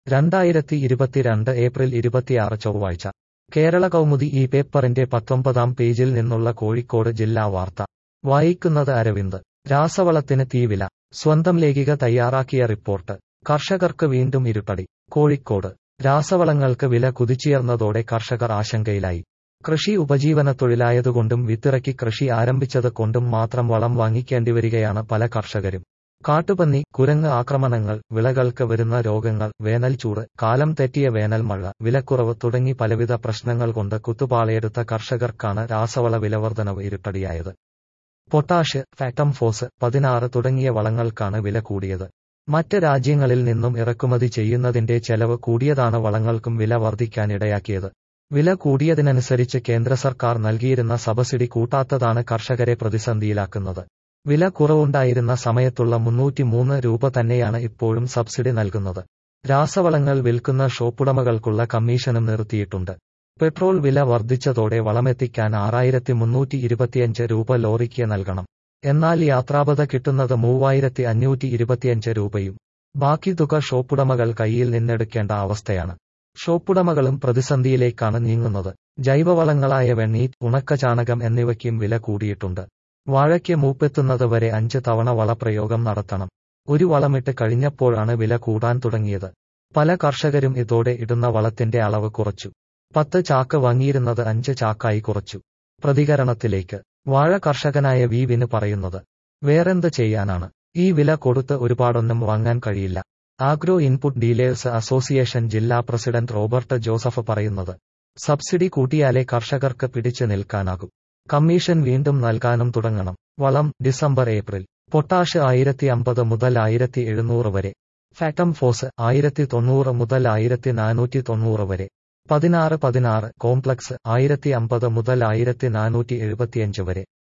രണ്ടായിരത്തി ഇരുപത്തിരണ്ട് ഏപ്രിൽ ഇരുപത്തിയാറ് ചൊവ്വാഴ്ച കേരള കൗമുദി ഈ പേപ്പറിന്റെ പത്തൊമ്പതാം പേജിൽ നിന്നുള്ള കോഴിക്കോട് ജില്ലാ വാർത്ത വായിക്കുന്നത് അരവിന്ദ് രാസവളത്തിന് തീവില സ്വന്തം ലേഖിക തയ്യാറാക്കിയ റിപ്പോർട്ട് കർഷകർക്ക് വീണ്ടും ഇരുട്ടടി കോഴിക്കോട് രാസവളങ്ങൾക്ക് വില കുതിച്ചുയർന്നതോടെ കർഷകർ ആശങ്കയിലായി കൃഷി ഉപജീവന തൊഴിലായതുകൊണ്ടും വിത്തിറക്കി കൃഷി ആരംഭിച്ചത് കൊണ്ടും മാത്രം വളം വാങ്ങിക്കേണ്ടിവരികയാണ് പല കർഷകരും കാട്ടുപന്നി കുരങ്ങ് ആക്രമണങ്ങൾ വിളകൾക്ക് വരുന്ന രോഗങ്ങൾ വേനൽച്ചൂട് കാലം തെറ്റിയ വേനൽ മഴ വിലക്കുറവ് തുടങ്ങി പലവിധ പ്രശ്നങ്ങൾ കൊണ്ട് കുത്തുപാളയെടുത്ത കർഷകർക്കാണ് രാസവള വിലവർധനവ് ഇരുട്ടടിയായത് പൊട്ടാഷ് ഫാക്ടംഫോസ് പതിനാറ് തുടങ്ങിയ വളങ്ങൾക്കാണ് വില കൂടിയത് മറ്റ് രാജ്യങ്ങളിൽ നിന്നും ഇറക്കുമതി ചെയ്യുന്നതിന്റെ ചെലവ് കൂടിയതാണ് വളങ്ങൾക്കും വില വർദ്ധിക്കാനിടയാക്കിയത് വില കൂടിയതിനനുസരിച്ച് കേന്ദ്ര സർക്കാർ നൽകിയിരുന്ന സബ്സിഡി കൂട്ടാത്തതാണ് കർഷകരെ പ്രതിസന്ധിയിലാക്കുന്നത് വില കുറവുണ്ടായിരുന്ന സമയത്തുള്ള മുന്നൂറ്റിമൂന്ന് രൂപ തന്നെയാണ് ഇപ്പോഴും സബ്സിഡി നൽകുന്നത് രാസവളങ്ങൾ വിൽക്കുന്ന ഷോപ്പുടമകൾക്കുള്ള കമ്മീഷനും നിർത്തിയിട്ടുണ്ട് പെട്രോൾ വില വർദ്ധിച്ചതോടെ വളമെത്തിക്കാൻ ആറായിരത്തി മുന്നൂറ്റി ഇരുപത്തിയഞ്ച് രൂപ ലോറിക്ക് നൽകണം എന്നാൽ യാത്രാപത കിട്ടുന്നത് മൂവായിരത്തി അഞ്ഞൂറ്റി ഇരുപത്തിയഞ്ച് രൂപയും ബാക്കി തുക ഷോപ്പുടമകൾ കയ്യിൽ നിന്നെടുക്കേണ്ട അവസ്ഥയാണ് ഷോപ്പുടമകളും പ്രതിസന്ധിയിലേക്കാണ് നീങ്ങുന്നത് ജൈവവളങ്ങളായ വെണ്ണീറ്റ് ഉണക്കചാണകം എന്നിവയ്ക്കും വില കൂടിയിട്ടുണ്ട് വാഴയ്ക്ക് മൂപ്പെത്തുന്നത് വരെ അഞ്ച് തവണ വളപ്രയോഗം നടത്തണം ഒരു വളമിട്ട് കഴിഞ്ഞപ്പോഴാണ് വില കൂടാൻ തുടങ്ങിയത് പല കർഷകരും ഇതോടെ ഇടുന്ന വളത്തിന്റെ അളവ് കുറച്ചു പത്ത് ചാക്ക് വാങ്ങിയിരുന്നത് അഞ്ച് ചാക്കായി കുറച്ചു പ്രതികരണത്തിലേക്ക് വാഴ കർഷകനായ വി വിന് പറയുന്നത് വേറെന്ത് ചെയ്യാനാണ് ഈ വില കൊടുത്ത് ഒരുപാടൊന്നും വാങ്ങാൻ കഴിയില്ല ആഗ്രോ ഇൻപുട്ട് ഡീലേഴ്സ് അസോസിയേഷൻ ജില്ലാ പ്രസിഡന്റ് റോബർട്ട് ജോസഫ് പറയുന്നത് സബ്സിഡി കൂട്ടിയാലേ കർഷകർക്ക് പിടിച്ചു നിൽക്കാനാകും കമ്മീഷൻ വീണ്ടും നൽകാനും തുടങ്ങണം വളം ഡിസംബർ ഏപ്രിൽ പൊട്ടാഷ് ആയിരത്തി അമ്പത് മുതൽ ആയിരത്തി എഴുന്നൂറ് വരെ ഫാക്ടം ഫോസ് ആയിരത്തി തൊണ്ണൂറ് മുതൽ ആയിരത്തി നാനൂറ്റി തൊണ്ണൂറ് വരെ പതിനാറ് പതിനാറ് കോംപ്ലക്സ് ആയിരത്തി അമ്പത് മുതൽ ആയിരത്തി നാനൂറ്റി എഴുപത്തിയഞ്ച് വരെ